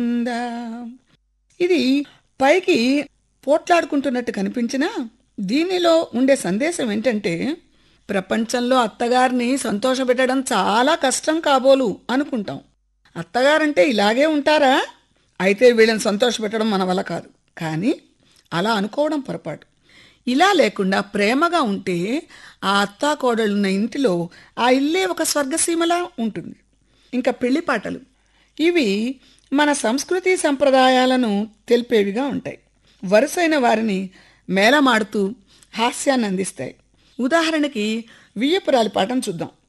ఉందా ఇది పైకి పోట్లాడుకుంటున్నట్టు కనిపించినా దీనిలో ఉండే సందేశం ఏంటంటే ప్రపంచంలో అత్తగారిని సంతోషపెట్టడం చాలా కష్టం కాబోలు అనుకుంటాం అత్తగారంటే ఇలాగే ఉంటారా అయితే వీళ్ళని సంతోషపెట్టడం మన వల్ల కాదు కానీ అలా అనుకోవడం పొరపాటు ఇలా లేకుండా ప్రేమగా ఉంటే ఆ అత్తా కోడలున్న ఇంటిలో ఆ ఇల్లే ఒక స్వర్గసీమలా ఉంటుంది ఇంకా పెళ్లి పాటలు ఇవి మన సంస్కృతి సంప్రదాయాలను తెలిపేవిగా ఉంటాయి వరుసైన వారిని మేళమాడుతూ హాస్యాన్ని అందిస్తాయి ఉదాహరణకి వియ్యపురాలి పాటను చూద్దాం